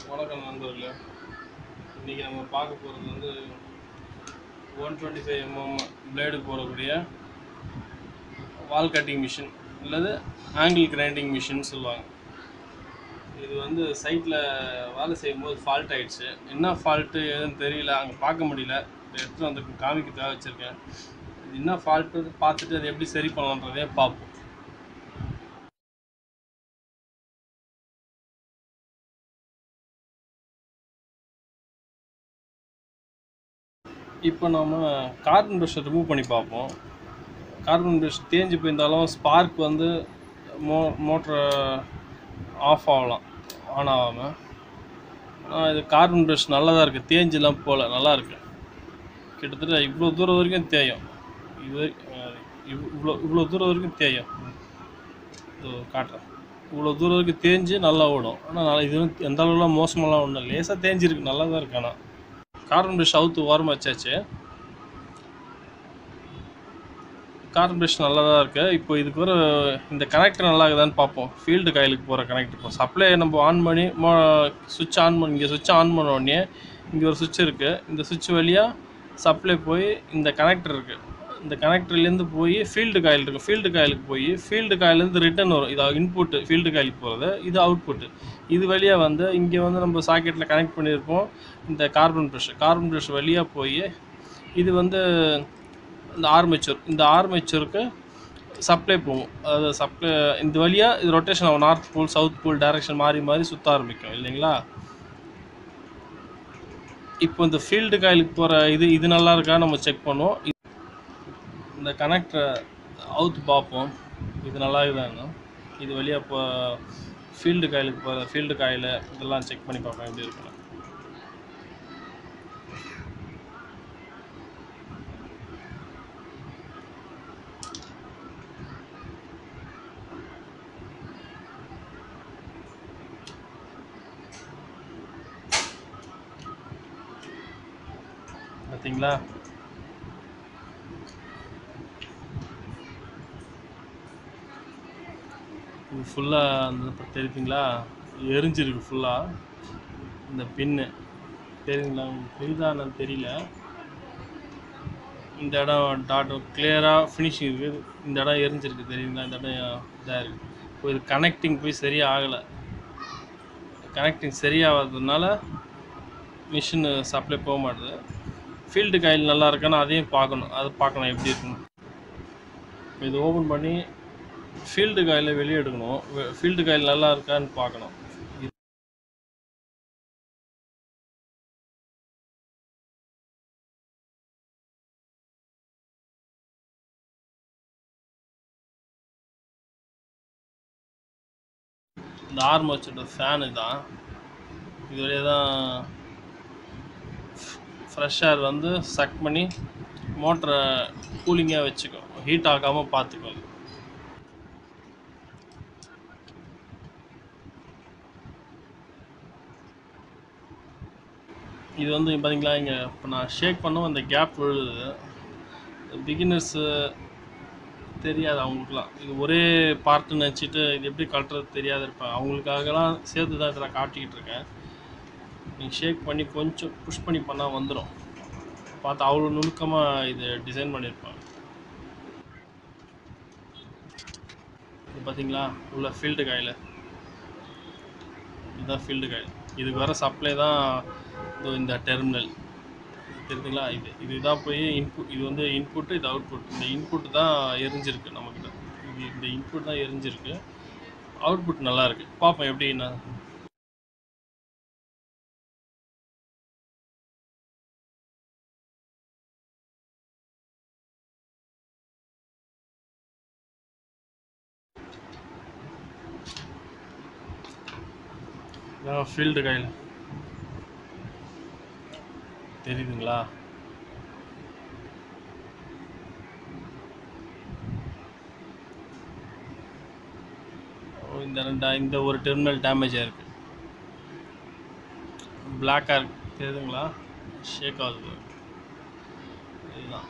வணக்கம் நண்பர்களே இன்றைக்கி நம்ம பார்க்க போகிறது வந்து one twenty five MM blade போடக்கூடிய வால் கட்டிங் மிஷின் அல்லது ஆங்கிள் கிரைண்டிங் மிஷின் சொல்லுவாங்க இது வந்து சைட்டில் வேலை செய்யும்போது ஃபால்ட் ஆயிடுச்சு என்ன ஃபால்ட்டு எதுன்னு தெரியல அங்கே பார்க்க முடியல இதை எடுத்துகிட்டு வந்து காமிக்கிறதுக்காக வச்சுருக்கேன் இது என்ன ஃபால்ட்டு பார்த்துட்டு அதை எப்படி சரி பண்ணலான்றதே பார்ப்போம் இப்போ நாம் கார்பன் ப்ரஷை ரிமூவ் பண்ணி பார்ப்போம் கார்பன் ப்ரஷ் தேஞ்சு போயிருந்தாலும் ஸ்பார்க் வந்து மோ மோட்ரு ஆஃப் ஆகலாம் ஆன் ஆகாமல் ஆனால் இது கார்பன் ப்ரஷ் நல்லா தான் இருக்குது தேஞ்செல்லாம் போகல நல்லா இருக்கு கிட்டத்தட்ட இவ்வளோ தூரம் வரைக்கும் தேயும் இது வரை- அஹ் இவ்- இவ்வளோ இவ்வளோ தூரம் வரைக்கும் தேயும் இது காட்டுறேன் இவ்வளோ தூரம் வரைக்கும் தேஞ்சு நல்லா ஓடும் ஆனால் இது வந்து எந்த அளவுலாம் மோசமெல்லாம் ஒன்றும் லேசாக தேஞ்சிருக்கு நல்லா தான் இருக்கு ஆனால் கார்பன் ப்ரஷ் அவுத்து ஓரமாக வச்சாச்சு கார்பன் ப்ரஷ் நல்லா தான் இருக்குது இப்போ இதுக்கு ஒரு இந்த கனெக்டர் நல்லா இருக்குதான்னு பார்ப்போம் ஃபீல்டு காயிலுக்கு போகிற கனெக்டர் இப்போ சப்ளை நம்ம ஆன் பண்ணி மோ சுவிட்ச் ஆன் பண்ணி இங்கே சுவிட்ச் ஆன் பண்ண உடனே இங்கே ஒரு சுவிட்ச் இருக்குது இந்த சுவிட்ச் வழியாக சப்ளை போய் இந்த கனெக்டர் இருக்குது இந்த கனெக்டர்லேருந்து போய் ஃபீல்டு காயில் இருக்குது ஃபீல்டு காயிலுக்கு போய் ஃபீல்டு காயிலேருந்து ரிட்டர்ன் வரும் இது இன்புட்டு ஃபீல்டு காயிலுக்கு போகிறது இது அவுட்புட்டு இது வழியாக வந்து இங்கே வந்து நம்ம சாக்கெட்டில் கனெக்ட் பண்ணியிருப்போம் இந்த கார்பன் ப்ரஷ் கார்பன் ப்ரஷ் வழியாக போய் இது வந்து இந்த ஆர்மேச்சர் இந்த ஆர்மேச்சருக்கு சப்ளை போகும் அது சப்ளை இந்த வழியாக இது ரொட்டேஷன் ஆகும் north pole south pole direction மாறி மாறி சுற்ற ஆரம்பிக்கும் இல்லைங்களா இப்போ இந்த ஃபீல்டு காயிலுக்கு போகிற இது இது நல்லா இருக்கா நம்ம செக் பண்ணுவோம் இ- இந்த கனெக்டரை அவுத்து பார்ப்போம் இது நல்லா இருக்குதாங்க இது வழியாக இப்போ ஃபீல்டு காயிலுக்கு போகிற ஃபீல்டு காயில் இதெல்லாம் செக் பண்ணி பார்ப்போம் எப்படி இருக்குன்னு பார்த்தீங்களா இது ஃபுல்லாக அந்த இப்போ தெரியுதுங்களா எரிஞ்சிருக்கு ஃபுல்லாக இந்த பின்னு தெரியுங்களா உங்களுக்கு தெரியுதா என்னன்னு தெரியல இந்த இடம் டாட் கிளியராக ஃபினிஷிங் இருக்குது இந்த இடம் எரிஞ்சிருக்கு தெரியுங்களா இந்த இடம் இதாக இருக்குது இப்போ இது கனெக்டிங் போய் சரியாக ஆகலை கனெக்டிங் சரியாகாததுனால மிஷின் சப்ளை போக மாட்டுது ஃபீல்டு காயில் நல்லா இருக்கான்னு அதையும் பார்க்கணும் அதை பார்க்கணும் எப்படி இருக்குன்னு இப்போ இது ஓப்பன் பண்ணி ஃபீல்டு காயிலை வெளியே எடுக்கணும் ஃபீல்டு காயில் நல்லா இருக்கான்னு பார்க்கணும் இது- இந்த ஆர்மோச்சோட ஃபேனு தான் இது வழியாக தான் ஃப்ரெஷ் ஏர் வந்து சக் பண்ணி மோட்டரை கூலிங்காக வச்சுக்கும் ஹீட் ஆகாமல் பார்த்துக்கும் அது. இது வந்து பார்த்தீங்களா இங்கே இப்போ நான் ஷேக் பண்ணவும் அந்த கேப் விழுது பிகினர்ஸு தெரியாது அவங்களுக்குலாம் இது ஒரே பார்ட்டுன்னு நினச்சிட்டு இது எப்படி கழட்டுறது தெரியாது இருப்பாங்க அவங்களுக்காகலாம் சேர்த்து தான் இதை நான் காட்டிக்கிட்டு இருக்கேன் நீங்கள் ஷேக் பண்ணி கொஞ்சம் புஷ் பண்ணி பண்ணால் வந்துடும் பார்த்தா அவ்வளோ நுணுக்கமாக இது டிசைன் பண்ணியிருப்பாங்க இது பார்த்தீங்களா உள்ள ஃபீல்டு காயில் இதுதான் ஃபீல்டு காயில் இதுக்கு வர சப்ளை தான் இதோ இந்த டெர்மினல் தெரியுதுங்களா இது இதுதான் போய் இன்புட் இது வந்து இன்புட்டு இது அவுட்புட் இந்த இன்புட் தான் எரிஞ்சிருக்கு நம்மக்கிட்ட இது இந்த இன்புட் தான் எரிஞ்சிருக்கு அவுட்புட் நல்லா இருக்கு பார்ப்போம் எப்படின்னா ஃபீல்டு கையில் தெரியுதுங்களா ஓ, இந்த ரெண்டா இந்த ஒரு டெர்மினல் டேமேஜ் ஆயிருக்கு பிளாக்காக இருக்கு தெரியுதுங்களா ஷேக் ஆகுது இதுதான்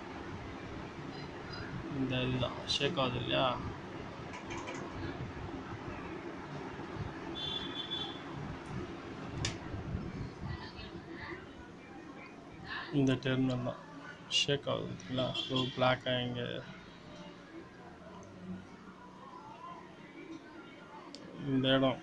இந்த இதுதான் ஷேக் ஆகுது இல்லையா இந்த டெர்மினல் தான் ஷேக் ஆகுது பார்த்தீங்களா ஒரு பிளாக்காக இங்கே இந்த இடம்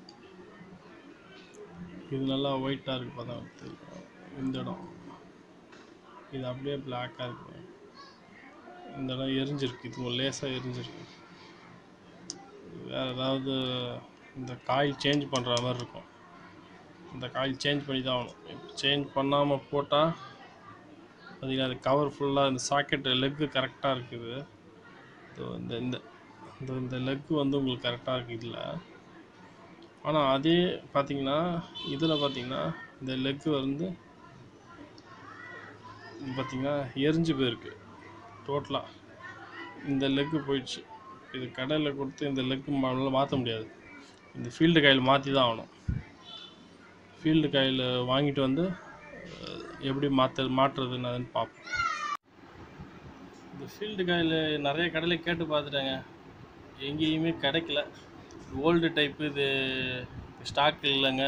இது நல்லா ஒயிட்டாக இருக்கு பார்த்தா தெரியும் இந்த இடம் இது அப்படியே பிளாக்காக இருக்கு இந்த இடம் எரிஞ்சிருக்கு இது லேசாக எரிஞ்சிருக்கு வேறு ஏதாவது இந்த காயில் சேஞ்ச் பண்ணுற மாதிரி இருக்கும் இந்த காயில் சேஞ்ச் பண்ணி தான் ஆகணும் சேஞ்ச் பண்ணாமல் போட்டால் பார்த்தீங்கன்னா அது கவர் ஃபுல்லாக இந்த சாக்கெட்டு லெக்கு கரெக்டாக இருக்குது இதோ இந்த இந்த இந்த இந்த லெக்கு வந்து உங்களுக்கு கரெக்டாக இருக்குது இதில் ஆனால் அதே பார்த்தீங்கன்னா இதில் பார்த்தீங்கன்னா இந்த லெக்கு வந்து பார்த்தீங்கன்னா எரிஞ்சு போயிருக்கு டோட்டலாக இந்த லெக்கு போயிடுச்சு இது கடையில் கொடுத்து இந்த லெக்கு மாற்ற முடியாது இந்த ஃபீல்டு காயில் மாற்றி தான் ஆகணும் ஃபீல்டு காயில் வாங்கிட்டு வந்து அஹ், எப்படி மாற்ற மாற்றுறதுன்னு அதுன்னு பார்ப்போம் இந்த ஃபீல்டு காயில் நிறைய கடையில் கேட்டு பார்த்துட்டேங்க எங்கேயுமே கிடைக்கல ஓல்டு டைப்பு இது ஸ்டாக் இல்லைங்க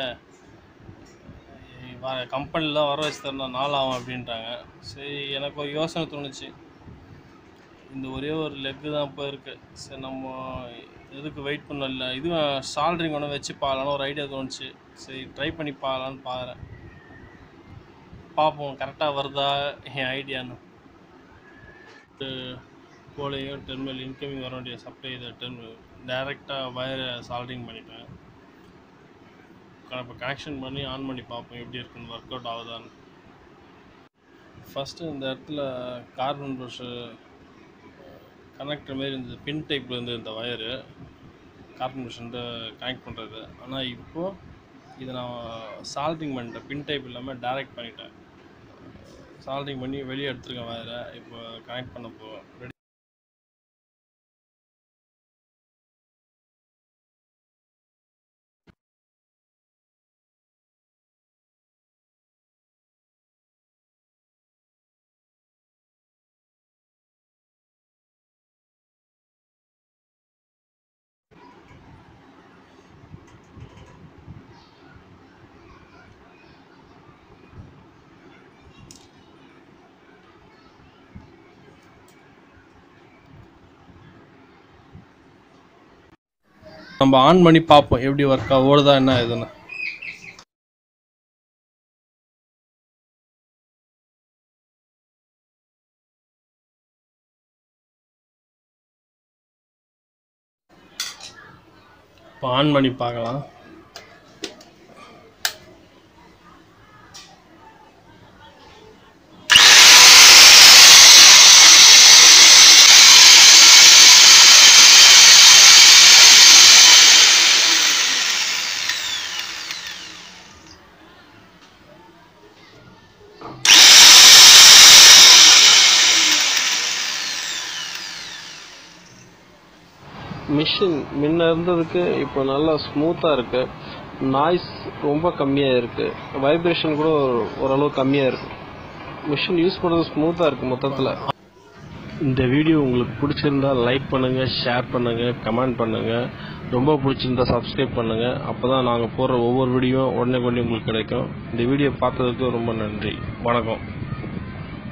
வர கம்பெனியில் தான் வர வச்சு தரணும் நாள் ஆகும் அப்படின்ட்டாங்க சரி எனக்கு ஒரு யோசனை தோணுச்சு இந்த ஒரே ஒரு லெக்கு தான் இப்போ இருக்குது சரி நம்ம எதுக்கு வெயிட் பண்ணல இதுவும் சால்ட்ரிங் ஒன்று வச்சு பார்க்கலான்னு ஒரு ஐடியா தோணுச்சு சரி ட்ரை பண்ணி பார்க்கலான்னு பார்க்குறேன் பார்ப்போம் கரெக்டாக வருதா என் ஐடியான்னு போலையும் டெர்மினல் இன்கமிங் வர வேண்டிய சப்ளை இதை டெர்மினல் டைரெக்டாக வயரை சால்ட்ரிங் பண்ணிட்டேன் இப்போ கனெக்ஷன் பண்ணி ஆன் பண்ணி பார்ப்போம் எப்படி இருக்குன்னு ஒர்க் அவுட் ஆகுதான்னு ஃபஸ்ட்டு இந்த இடத்துல கார்பன் ப்ரஷு கனெக்டர் மாரி இருந்தது பின் டைப்பில் இருந்து இந்த வயரு கார்பன் ப்ரஷ் கனெக்ட் பண்ணுறது ஆனால் இப்போது இதை நான் சால்ட்ரிங் பண்ணிட்டேன் பின் டைப் இல்லாமல் டைரக்ட் பண்ணிட்டேன் சால்ட்ரிங் பண்ணி வெளியே எடுத்துருக்கேன் வயரை இப்போ கனெக்ட் பண்ண போ ரெடி நம்ம ஆன் பண்ணி பார்ப்போம் எப்படி ஒர்க் ஓடுதா என்ன இதுன்னு இப்போ ஆன் பண்ணி பார்க்கலாம் மிஷின் முன்ன இருந்ததுக்கு இப்போ நல்லா ஸ்மூத்தாக இருக்கு நாய்ஸ் ரொம்ப கம்மியாக இருக்கு வைப்ரேஷன் கூட ஒரு- ஓரளவு கம்மியாக இருக்கு மிஷின் யூஸ் பண்ணுறது ஸ்மூத்தாக இருக்கு மொத்தத்தில் இந்த வீடியோ உங்களுக்கு பிடிச்சிருந்தா லைக் பண்ணுங்க ஷேர் பண்ணுங்க கமெண்ட் பண்ணுங்க ரொம்ப பிடிச்சிருந்தா சப்ஸ்கிரைப் பண்ணுங்க அப்பதான் நாங்கள் போடுற ஒவ்வொரு வீடியோ உடனே உடனே உங்களுக்கு கிடைக்கும் இந்த வீடியோ பார்த்ததுக்கு ரொம்ப நன்றி வணக்கம்